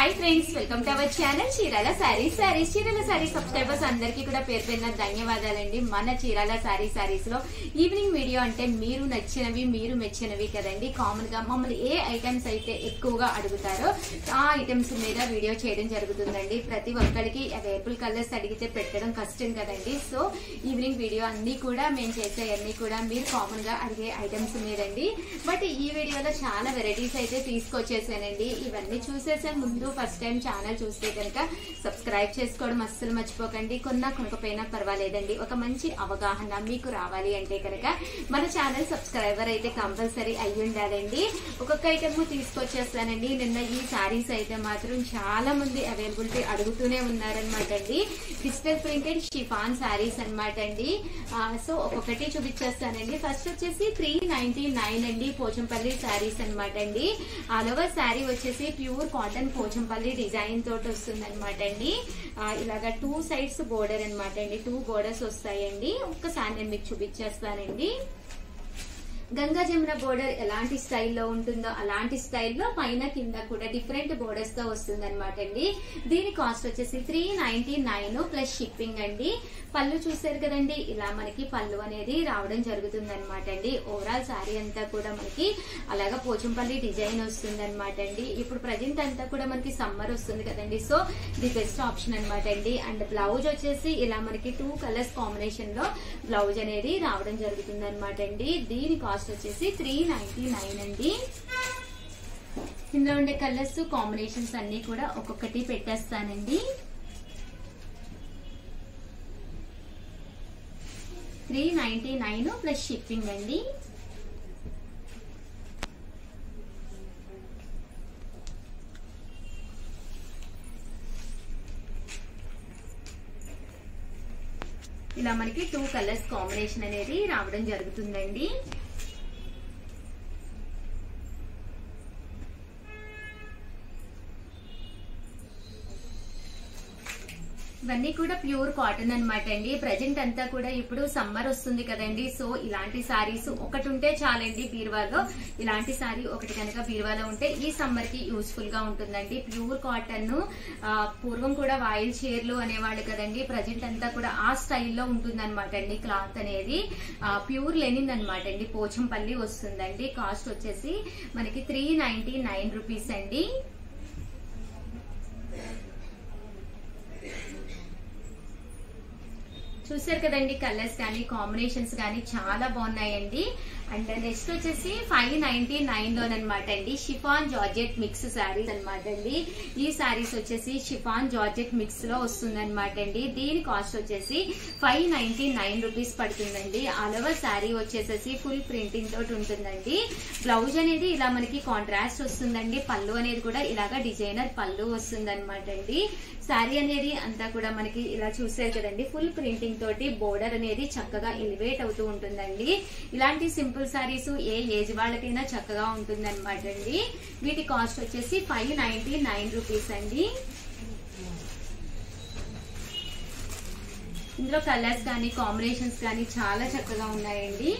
hi friends welcome to our channel Chirala saris saris Chirala saris subscribers అందరికీ కూడా పేరు పేరున ధన్యవాదాలండి మన చీరాల సారీ సారీస్ లో ఈవినింగ్ వీడియో అంటే మీరు నచ్చినవి మీరు మెచ్చినవి కదండి కామన్ గా మమ్మల్ని ఏ ఐటమ్స్ అయితే ఎక్కువగా అడుగుతారో ఆ ఐటమ్స్ మీద వీడియో చేయడం జరుగుతుందండి ప్రతి ఒక్కరికి అవైలబుల్ కలర్స్ అడిగితే పెట్టడం కష్టం కదండి సో ఈవినింగ్ వీడియో అన్ని కూడా మేము చేసే అన్ని కూడా మీరు కామన్ గా అడిగే ఐటమ్స్ మీదండి బట్ ఈ వీడియోలో చాలా వెరైటీస్ అయితే తీసుకొచ్చేసానండి ఇవన్నీ చూసేసే ముందు ఫస్ట్ టైం ఛానల్ చూస్తే కనుక సబ్స్క్రైబ్ చేసుకోవడం అస్సలు మర్చిపోకండి కొన్నా కొనకపోయినా పర్వాలేదండి ఒక మంచి అవగాహన మీకు రావాలి అంటే కనుక మన ఛానల్ సబ్స్క్రైబర్ అయితే కంపల్సరీ అయి ఉండాలండి ఒక్కొక్క ఐటమ్ తీసుకొచ్చేస్తానండి నిన్న ఈ శారీస్ అయితే మాత్రం చాలా మంది అవైలబిలిటీ అడుగుతూనే ఉన్నారనమాట అండి డిజిటల్ ప్రింటెడ్ షిఫాన్ శారీస్ అనమాట అండి ఆ, సో ఒక్కొక్కటి చూపించేస్తానండి ఫస్ట్ వచ్చేసి త్రీ నైన్టీ నైన్ అండి పోచంపల్లి శారీస్ అనమాట అండి ఆల్ ఓవర్ శారీ వచ్చేసి ప్యూర్ కాటన్ పోచంపల్లి డిజైన్ తోటి వస్తుంది అనమాట అండి ఆ, ఇలాగా టూ సైడ్స్ బోర్డర్ అనమాట అండి టూ బోర్డర్స్ వస్తాయండి ఒక్కసారి నేను మీకు చూపించేస్తానండి గంగా జమున బోర్డర్ ఎలాంటి స్టైల్లో ఉంటుందో అలాంటి స్టైల్లో పైన కింద కూడా డిఫరెంట్ బోర్డర్స్ తో వస్తుంది అనమాట అండి దీని కాస్ట్ వచ్చేసి three ninety nine plus shipping అండి పళ్ళు చూసారు కదండి ఇలా మనకి పళ్ళు అనేది రావడం జరుగుతుంది అనమాట అండి ఓవరాల్ శారీ అంతా కూడా మనకి అలాగా పోచంపల్లి డిజైన్ వస్తుంది అనమాట అండి ఇప్పుడు ప్రజెంట్ అంతా కూడా మనకి సమ్మర్ వస్తుంది కదండి సో ది బెస్ట్ ఆప్షన్ అనమాట అండి అండ్ బ్లౌజ్ వచ్చేసి ఇలా మనకి టూ కలర్స్ కాంబినేషన్ లో బ్లౌజ్ అనేది రావడం జరుగుతుంది అనమాట అండి దీని కాస్ట్ వచ్చేసి త్రీ నైన్టీ నైన్ అండి ఇందులో ఉండే కలర్స్ కాంబినేషన్స్ అన్ని కూడా ఒక్కొక్కటి పెట్టేస్తానండి three ninety nine plus shipping అండి ఇలా మనకి టూ కలర్స్ కాంబినేషన్ అనేది రావడం జరుగుతుందండి ఇవన్నీ కూడా ప్యూర్ కాటన్ అన్నమాట అండి ప్రజెంట్ అంతా కూడా ఇప్పుడు సమ్మర్ వస్తుంది కదండి సో ఇలాంటి సారీస్ ఒకటి ఉంటే చాలండి బీరువాలో ఇలాంటి సారీ ఒకటి కనుక బీరువాలో ఉంటే ఈ సమ్మర్ కి యూస్ఫుల్ గా ఉంటుందండి ప్యూర్ కాటన్ పూర్వం కూడా వాయిల్ చీరలు అనేవాళ్ళు కదండి ప్రజెంట్ అంతా కూడా ఆ స్టైల్లో ఉంటుంది అనమాట అండి క్లాత్ అనేది ప్యూర్ లెనిన్ అనమాట అండి పోచంపల్లి వస్తుందండి కాస్ట్ వచ్చేసి మనకి త్రీ నైన్టీ నైన్ రూపీస్ అండి చూసారు కదండి కలర్స్ కానీ కాంబినేషన్స్ కానీ చాలా బాగున్నాయండి అండ్ నెక్స్ట్ వచ్చేసి ఫైవ్ నైన్టీ నైన్ లోనమాట అండి షిఫాన్ జార్జెట్ మిక్స్ శారీస్ అనమాట అండి ఈ శారీస్ వచ్చేసి షిఫాన్ జార్జెట్ మిక్స్ లో వస్తుంది అనమాట అండి దీని కాస్ట్ వచ్చేసి ఫైవ్ నైన్టీ నైన్ రూపీస్ పడుతుందండి ఆల్ ఓవర్ శారీ వచ్చేసేసి ఫుల్ ప్రింటింగ్ తోటి ఉంటుందండి బ్లౌజ్ అనేది ఇలా మనకి కాంట్రాస్ట్ వస్తుందండి పళ్ళు అనేది కూడా ఇలాగా డిజైనర్ పళ్ళు వస్తుంది అనమాట అండి శారీ అనేది అంతా కూడా మనకి ఇలా చూసారు కదండి ఫుల్ ప్రింటింగ్ తోటి బోర్డర్ అనేది చక్కగా ఎలివేట్ అవుతూ ఉంటుందండి ఇలాంటి సింపుల్ శారీస్ ఏ ఏజ్ వాళ్ళకైనా చక్కగా ఉంటుంది అనమాట అండి వీటి కాస్ట్ వచ్చేసి ఫైవ్ నైన్టీ నైన్ రూపీస్ అండి ఇందులో కలర్స్ కానీ కాంబినేషన్స్ కానీ చాలా చక్కగా ఉన్నాయండి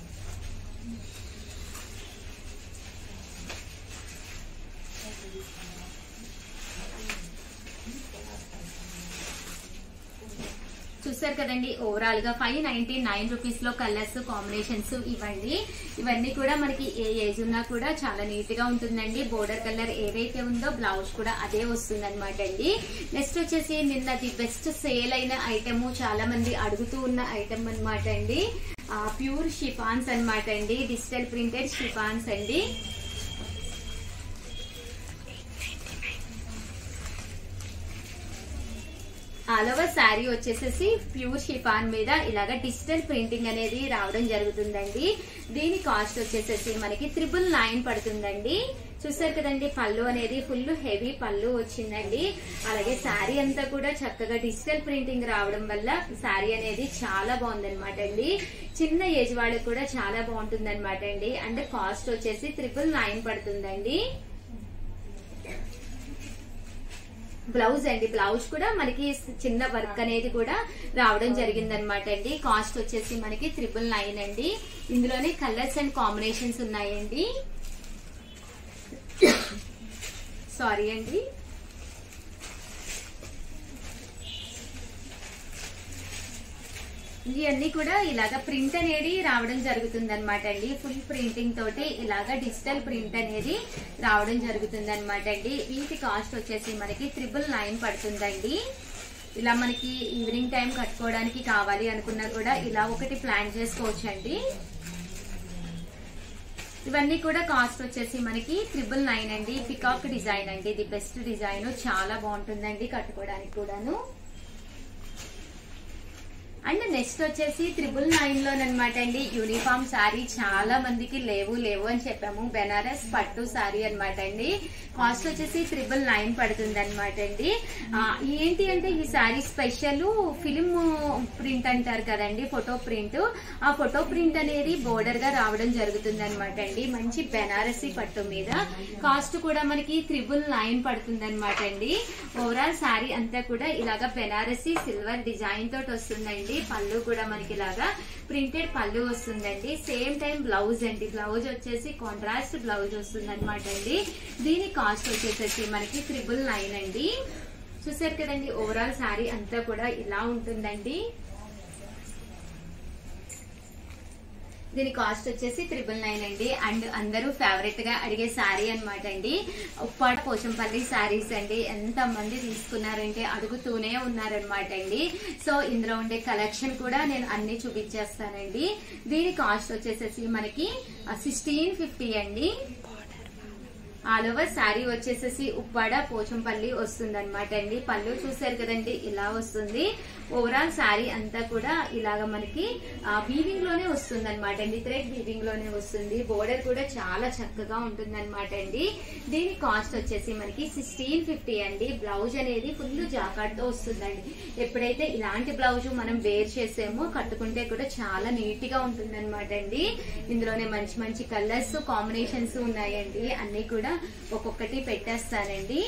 చూసారు కదండి ఓవరాల్ గా ఫైవ్ నైన్టీ నైన్ రూపీస్ లో కలర్స్ కాంబినేషన్స్ ఇవ్వండి ఇవన్నీ కూడా మనకి ఏ ఏజ్ ఉన్నా కూడా చాలా నీట్ గా ఉంటుందండి బోర్డర్ కలర్ ఏదైతే ఉందో బ్లౌజ్ కూడా అదే వస్తుంది అనమాట అండి నెక్స్ట్ వచ్చేసి నిన్నది బెస్ట్ సేల్ అయిన ఐటమ్ చాలా మంది అడుగుతూ ఉన్న ఐటమ్ అనమాట అండి ప్యూర్ షిఫాన్స్ అనమాట అండి డిజిటల్ ప్రింటెడ్ షిఫాన్స్ అండి ఆల్ ఓవర్ శారీ వచ్చేసేసి ప్యూర్ షిఫాన్ మీద ఇలాగ డిజిటల్ ప్రింటింగ్ అనేది రావడం జరుగుతుందండి దీని కాస్ట్ వచ్చేసేసి మనకి త్రిబుల్ నైన్ పడుతుందండి చూసారు కదండి పళ్ళు అనేది ఫుల్ హెవీ పళ్ళు వచ్చిందండి అలాగే శారీ అంతా కూడా చక్కగా డిజిటల్ ప్రింటింగ్ రావడం వల్ల శారీ అనేది చాలా బాగుందన్నమాట అండి చిన్న ఏజ్ వాళ్ళకి కూడా చాలా బాగుంటుంది అనమాట అండి అండ్ కాస్ట్ వచ్చేసి త్రిబుల్ నైన్ పడుతుందండి బ్లౌజ్ అండి బ్లౌజ్ కూడా మనకి చిన్న వర్క్ అనేది కూడా రావడం జరిగింది అనమాట అండి కాస్ట్ వచ్చేసి మనకి త్రిపుల్ నైన్ అండి ఇందులోనే కలర్స్ అండ్ కాంబినేషన్స్ ఉన్నాయండి సారీ అండి ఇవన్నీ కూడా ఇలాగ ప్రింట్ అనేది రావడం జరుగుతుంది అనమాట అండి ఫుల్ ప్రింటింగ్ తోటి ఇలాగ డిజిటల్ ప్రింట్ అనేది రావడం జరుగుతుంది అనమాట అండి వీటి కాస్ట్ వచ్చేసి మనకి త్రిబుల్ నైన్ పడుతుందండి ఇలా మనకి ఈవినింగ్ టైం కట్టుకోవడానికి కావాలి అనుకున్నా కూడా ఇలా ఒకటి ప్లాన్ చేసుకోవచ్చండి ఇవన్నీ కూడా కాస్ట్ వచ్చేసి మనకి ట్రిపుల్ నైన్ అండి పికాక్ డిజైన్ అండి ఇది బెస్ట్ డిజైన్ చాలా బాగుంటుందండి కట్టుకోవడానికి కూడాను అండ్ నెక్స్ట్ వచ్చేసి త్రిబుల్ నైన్ లోనమాట అండి యూనిఫామ్ శారీ చాలా మందికి లేవు లేవు అని చెప్పాము బెనారస్ పట్టు శారీ అనమాట అండి కాస్ట్ వచ్చేసి త్రిబుల్ నైన్ పడుతుంది అనమాట అండి ఆ, ఏంటి అంటే ఈ శారీ స్పెషల్ ఫిలిం ప్రింట్ అంటారు కదండి ఫోటో ప్రింట్ ఆ ఫోటో ప్రింట్ అనేది బోర్డర్ గా రావడం జరుగుతుంది అనమాట అండి మంచి బెనారసీ పట్టు మీద కాస్ట్ కూడా మనకి త్రిబుల్ నైన్ పడుతుంది అనమాట అండి ఓవరాల్ శారీ అంతా కూడా ఇలాగా బెనారసీ సిల్వర్ డిజైన్ తోటి వస్తుందండి పళ్ళు కూడా మనకి ఇలాగా ప్రింటెడ్ పళ్ళు వస్తుందండి సేమ్ టైం బ్లౌజ్ అండి బ్లౌజ్ వచ్చేసి కాంట్రాస్ట్ బ్లౌజ్ వస్తుంది అనమాట అండి దీని కాస్ట్ వచ్చేసరికి మనకి త్రిబుల్ నైన్ అండి చూసారు కదండి ఓవరాల్ శారీ అంతా కూడా ఇలా ఉంటుందండి దీని కాస్ట్ వచ్చేసి త్రిబుల్ నైన్ అండి అండ్ అందరూ ఫేవరెట్ గా అడిగే శారీ అనమాట అండి ఉప్పాడ పోచంపల్లి శారీస్ అండి ఎంత మంది తీసుకున్నారంటే అడుగుతూనే ఉన్నారనమాట అండి సో ఇందులో ఉండే కలెక్షన్ కూడా నేను అన్ని చూపించేస్తానండి దీని కాస్ట్ వచ్చేసేసి మనకి సిక్స్టీన్ ఫిఫ్టీ అండి ఆల్ ఓవర్ శారీ వచ్చేసేసి ఉప్పాడ పోచంపల్లి వస్తుంది అనమాట అండి పళ్ళు చూసారు కదండి ఇలా వస్తుంది ఓవరాల్ శారీ అంతా కూడా ఇలాగ మనకి వీవింగ్ లోనే వస్తుంది అనమాట అండి థ్రెడ్ వీవింగ్ లోనే వస్తుంది బోర్డర్ కూడా చాలా చక్కగా ఉంటుంది అనమాట అండి దీని కాస్ట్ వచ్చేసి మనకి సిక్స్టీన్ ఫిఫ్టీ అండి బ్లౌజ్ అనేది ఫుల్ జాకాట్ తో వస్తుందండి ఎప్పుడైతే ఇలాంటి బ్లౌజ్ మనం వేర్ చేసామో కట్టుకుంటే కూడా చాలా నీట్ గా ఉంటుంది అనమాట అండి ఇందులోనే మంచి మంచి కలర్స్ కాంబినేషన్స్ ఉన్నాయండి అన్ని కూడా ఒక్కొక్కటి పెట్టేస్తానండి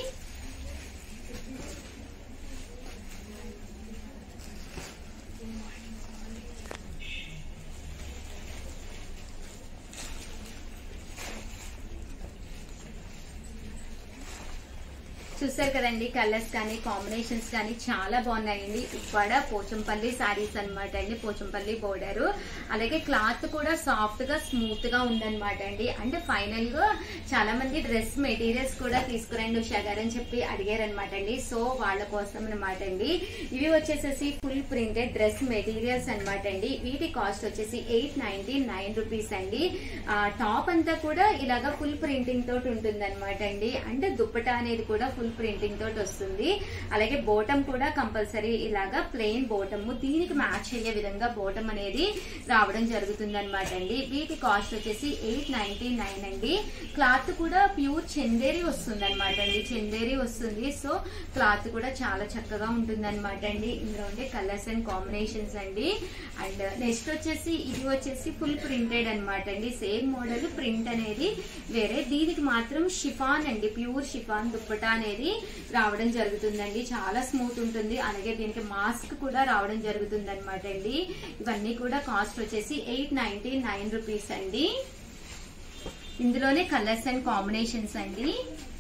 చూసారు కదండి కలర్స్ కానీ కాంబినేషన్స్ కానీ చాలా బాగున్నాయండి ఉప్పాడ పోచంపల్లి శారీస్ అన్నమాట అండి పోచంపల్లి బోర్డర్ అలాగే క్లాత్ కూడా సాఫ్ట్ గా స్మూత్ గా ఉందన్నమాట అండి అంటే ఫైనల్ గా చాలా మంది డ్రెస్ మెటీరియల్స్ కూడా తీసుకురండి ఉషా గారు అని చెప్పి అడిగారు అనమాట అండి సో వాళ్ళ కోసం అనమాట అండి ఇవి వచ్చేసేసి ఫుల్ ప్రింటెడ్ డ్రెస్ మెటీరియల్స్ అన్నమాట అండి వీటి కాస్ట్ వచ్చేసి ఎయిట్ నైన్టీ నైన్ రూపీస్ అండి ఆ, టాప్ అంతా కూడా ఇలాగా ఫుల్ ప్రింటింగ్ తోటి ఉంటుంది అనమాట అండి అంటే దుప్పట అనేది కూడా ఫుల్ ప్రింటింగ్ తోటి వస్తుంది అలాగే బోటం కూడా కంపల్సరీ ఇలాగా ప్లెయిన్ బోటమ్ దీనికి మ్యాచ్ అయ్యే విధంగా బోటం అనేది రావడం జరుగుతుంది అనమాట అండి వీటి కాస్ట్ వచ్చేసి ఎయిట్ నైన్టీ నైన్ అండి క్లాత్ కూడా ప్యూర్ చందేరి వస్తుంది అనమాట అండి చందేరి వస్తుంది సో క్లాత్ కూడా చాలా చక్కగా ఉంటుంది అనమాట అండి ఇందులో ఉండే కలర్స్ అండ్ కాంబినేషన్స్ అండి అండ్ నెక్స్ట్ వచ్చేసి ఇది వచ్చేసి ఫుల్ ప్రింటెడ్ అనమాట అండి సేమ్ మోడల్ ప్రింట్ అనేది వేరే దీనికి మాత్రం షిఫాన్ అండి ప్యూర్ షిఫాన్ దుప్పటా అనేది రావడం జరుగుతుందండి చాలా స్మూత్ ఉంటుంది అలాగే దీనికి మాస్క్ కూడా రావడం జరుగుతుంది అనమాట అండి ఇవన్నీ కూడా కాస్ట్ వచ్చేసి ఎయిట్ నైన్టీ నైన్ రూపీస్ అండి ఇందులోనే కలర్స్ అండ్ కాంబినేషన్స్ అండి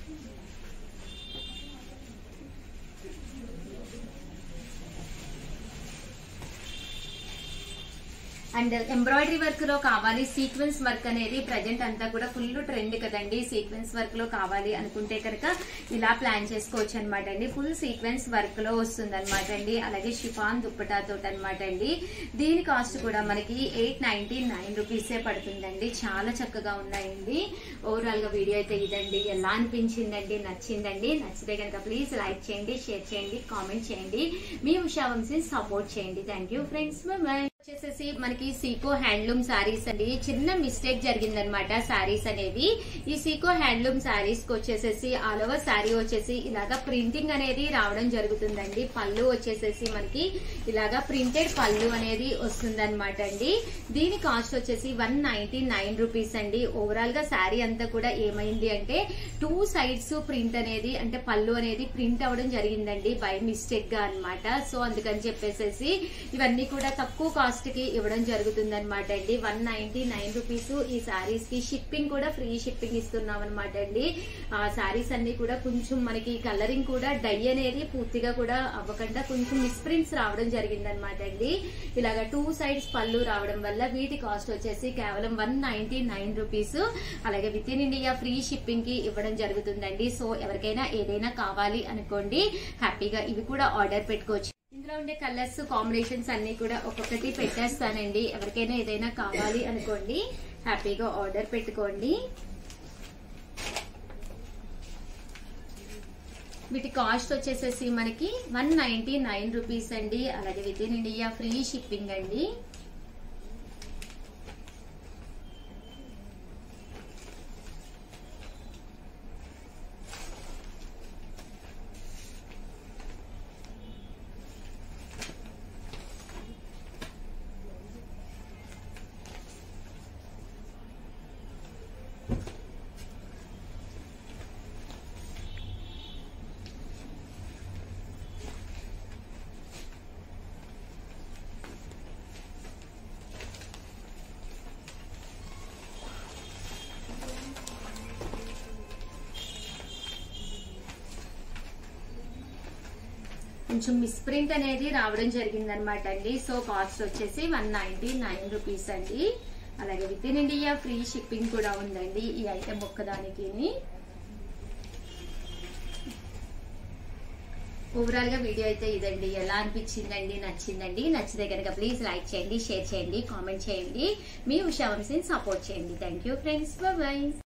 అండ్ ఎంబ్రాయిడరీ వర్క్ లో కావాలి సీక్వెన్స్ వర్క్ అనేది ప్రజెంట్ అంతా కూడా ఫుల్ ట్రెండ్ కదండి సీక్వెన్స్ వర్క్ లో కావాలి అనుకుంటే కనుక ఇలా ప్లాన్ చేసుకోవచ్చు అనమాట అండి ఫుల్ సీక్వెన్స్ వర్క్ లో వస్తుంది అనమాట అండి అలాగే షిఫాన్ దుప్పటా తోటి అనమాట అండి దీని కాస్ట్ కూడా మనకి ఎయిట్ నైన్టీ నైన్ రూపీసే పడుతుందండి చాలా చక్కగా ఉన్నాయండి ఓవరాల్ గా వీడియో అయితే ఇదండి ఎలా అనిపించిందండి నచ్చిందండి నచ్చితే కనుక ప్లీజ్ లైక్ చేయండి షేర్ చేయండి కామెంట్ చేయండి మీ ఉషా వంశీ సపోర్ట్ చేయండి థ్యాంక్ యూ ఫ్రెండ్స్ బాయ్ వచ్చేసేసి మనకి సీకో హ్యాండ్లూమ్ శారీస్ అండి చిన్న మిస్టేక్ జరిగిందనమాట శారీస్ అనేవి ఈ సీకో హ్యాండ్లూమ్ శారీస్ కి వచ్చేసేసి ఆల్ ఓవర్ శారీ వచ్చేసి ఇలాగా ప్రింటింగ్ అనేది రావడం జరుగుతుందండి పళ్ళు వచ్చేసేసి మనకి ఇలాగా ప్రింటెడ్ పళ్ళు అనేది వస్తుందన్నమాట అండి దీని కాస్ట్ వచ్చేసి వన్ నైన్టీ నైన్ రూపీస్ అండి ఓవరాల్ గా శారీ అంతా కూడా ఏమైంది అంటే టూ సైడ్స్ ప్రింట్ అనేది అంటే పళ్ళు అనేది ప్రింట్ అవ్వడం జరిగిందండి బై మిస్టేక్ గా అన్నమాట సో అందుకని చెప్పేసేసి ఇవన్నీ కూడా తక్కువ కాస్ట్ కాస్ట్ కి ఇవ్వడం జరుగుతుంది అనమాట అండి వన్ నైన్టీ నైన్ రూపీస్ ఈ శారీస్ కి షిప్పింగ్ కూడా ఫ్రీ షిప్పింగ్ ఇస్తున్నాం అనమాట అండి ఆ శారీస్ అన్ని కూడా కొంచెం మనకి కలరింగ్ కూడా డై అనేది పూర్తిగా కూడా అవ్వకుండా కొంచెం మిస్ప్రింట్స్ రావడం జరిగింది అనమాట అండి ఇలాగా టూ సైడ్స్ పళ్ళు రావడం వల్ల వీటి కాస్ట్ వచ్చేసి కేవలం వన్ నైన్టీ నైన్ రూపీస్ అలాగే within India free shipping కి ఇవ్వడం జరుగుతుందండి సో ఎవరికైనా ఏదైనా కావాలి అనుకోండి హ్యాపీగా ఇవి కూడా ఆర్డర్ పెట్టుకోవచ్చు ఇందులో ఉండే కలర్స్ కాంబినేషన్స్ అన్ని కూడా ఒక్కొక్కటి పెట్టేస్తానండి ఎవరికైనా ఏదైనా కావాలి అనుకోండి హ్యాపీగా ఆర్డర్ పెట్టుకోండి వీటి కాస్ట్ వచ్చేసేసి మనకి వన్ నైన్టీ నైన్ రూపీస్ అండి అలాగే within India free shipping అండి కొంచెం మిస్ప్రింట్ అనేది రావడం జరిగింది అనమాట అండి సో కాస్ట్ వచ్చేసి వన్ నైన్టీ నైన్ రూపీస్ అండి అలాగే within India free shipping కూడా ఉందండి ఈ ఐటెం ఒక్కదానికి ఓవరాల్ గా వీడియో అయితే ఇదండి ఎలా అనిపించిందండి నచ్చిందండి నచ్చితే కనుక ప్లీజ్ లైక్ చేయండి షేర్ చేయండి కామెంట్ చేయండి మీ ఉషా వంశీని సపోర్ట్ చేయండి థ్యాంక్ యూ ఫ్రెండ్స్ బాయ్